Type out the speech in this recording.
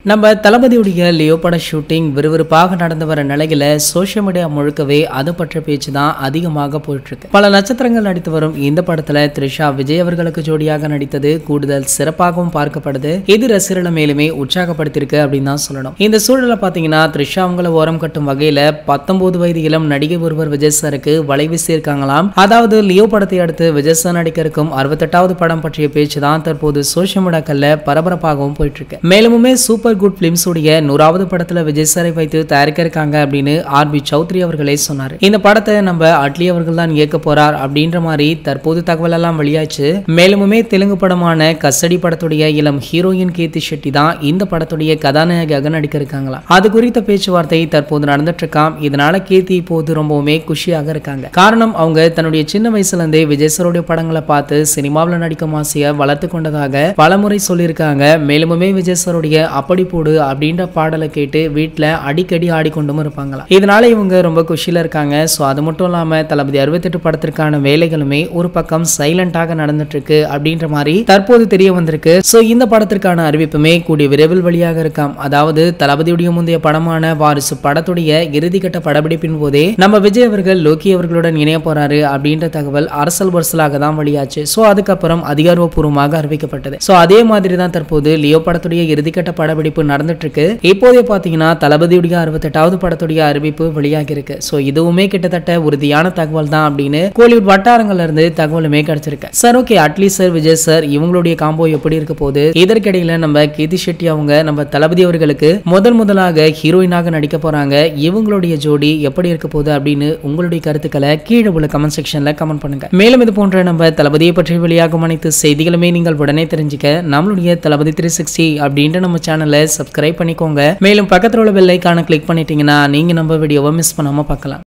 நம்ம தளபதியுடைய லியோ பட ஷூட்டிங் விறுவிறுப்பாக நடந்து வர நிலையில சோஷியல் மீடியா முழுக்கவே அது பற்ற பேச்சு தான் அதிகமாக போயிட்டு இருக்கு பல நட்சத்திரங்கள் நடித்து வரும் இந்த படத்துல த்ரிஷா விஜய் அவர்களுக்கு ஜோடியாக நடித்தது கூடுதல் சிறப்பாகவும் பார்க்கப்படுது இது ரசிகர்களை மேலுமே உற்சாகப்படுத்தியிருக்கு அப்படின்னு தான் சொல்லணும் இந்த சூழலை பாத்தீங்கன்னா த்ரிஷா அவங்கள ஓரம் கட்டும் வகையில பத்தொன்பது வயது இளம் நடிகை ஒருவர் விஜய் சாருக்கு வலை வீசியிருக்காங்களாம் அதாவது லியோ படத்தை அடுத்து விஜய் சார் நடிக்க இருக்கும் அறுபத்தெட்டாவது படம் பற்றிய பேச்சு தான் தற்போது சோஷியல் மீடியாக்கள்ல பரபரப்பாகவும் போயிட்டு இருக்கு மேலுமே சூப்பர் குட் பிலிம்ஸ் உடைய நூறாவது படத்துல விஜய் சாரை வைத்து தயாரிக்க இருக்காங்க அப்படின்னு ஆர் பி சௌத்ரி அவர்களே சொன்னார் இந்த படத்தை நம்ம அட்லி அவர்கள் தான் இயக்க போறார் அப்படின்ற மாதிரி தற்போது தகவல் எல்லாம் வெளியாச்சு மேலுமே தெலுங்கு படமான கஸ்டடி படத்துடைய இளம் ஹீரோயின் கீர்த்தி ஷெட்டி தான் இந்த படத்துடைய கதாநாயகியாக நடிக்க இருக்காங்களாம் அது குறித்த பேச்சுவார்த்தை தற்போது நடந்துட்டு இருக்காம் இதனால கீர்த்தி இப்போது ரொம்பவுமே குஷியாக இருக்காங்க காரணம் அவங்க தன்னுடைய சின்ன வயசுல இருந்தே விஜய் சாருடைய படங்களை பார்த்து சினிமாவில் நடிக்கும் ஆசையை வளர்த்து கொண்டதாக பலமுறை சொல்லியிருக்காங்க மேலுமே விஜய் சாருடைய அப்படி போடு அப்படின்ற பாடலை கேட்டு வீட்டில் அடிக்கடி ஆடிக்கொண்டும் இருப்பாங்களாம் இதனால இவங்க ரொம்ப குஷியில இருக்காங்க ஸோ அது மட்டும் இல்லாம தளபதி அறுபத்தெட்டு படத்திற்கான வேலைகளுமே ஒரு பக்கம் சைலண்டாக நடந்துட்டு இருக்கு அப்படின்ற மாதிரி தற்போது தெரிய வந்திருக்கு ஸோ இந்த படத்திற்கான அறிவிப்புமே கூடிய விரைவில் வெளியாக இருக்காம் அதாவது தளபதியுடைய முந்தைய படமான வாரிசு படத்துடைய இறுதிக்கட்ட படப்பிடிப்பின் போதே நம்ம விஜய் அவர்கள் லோகி அவர்களுடன் இணைய போறாரு அப்படின்ற தகவல் அரசல் வருசலாக தான் வெளியாச்சு ஸோ அதுக்கப்புறம் அதிகாரப்பூர்வமாக அறிவிக்கப்பட்டது ஸோ அதே மாதிரி தான் தற்போது லியோ படத்துடைய இறுதிக்கட்ட படப்பிடிப்பு நடந்துட்டு இருக்கு இப்போதே பாத்தீங்கன்னா தளபதியுடைய அறுபத்தெட்டாவது படத்துடைய அறிவிப்பு வெளியாகி இருக்கு ஸோ இதுவுமே கிட்டத்தட்ட உறுதியான தகவல் தான் அப்படின்னு கோலிவுட் வட்டாரங்கள்ல இருந்து தகவலுமே கிடைச்சிருக்கு sir okay Atlee sir Vijay sir இவங்களுடைய காம்போ எப்படி இருக்க போகுது இதற்கிடையில நம்ம கீர்த்தி ஷெட்டி அவங்க நம்ம தளபதி அவர்களுக்கு முதல் முதலாக ஹீரோயினாக நடிக்க போறாங்க இவங்களுடைய ஜோடி எப்படி இருக்க போகுது அப்படின்னு உங்களுடைய கருத்துக்களை கீழே உள்ள கமெண்ட் செக்ஷன்ல கமெண்ட் பண்ணுங்க மேலும் இது போன்ற நம்ம தளபதியை பற்றி வெளியாகும் அனைத்து செய்திகளுமே நீங்கள் உடனே தெரிஞ்சுக்க நம்மளுடைய தளபதி த்ரீ சிக்ஸ்டி அப்படின்ற நம்ம சேனலை சப்ஸ்கிரைப் பண்ணிக்கோங்க மேலும் பக்கத்தில் உள்ள பெல் ஐக்கானை கிளிக் பண்ணிட்டீங்கன்னா நீங்க நம்ம வீடியோவை மிஸ் பண்ணாம பார்க்கலாம்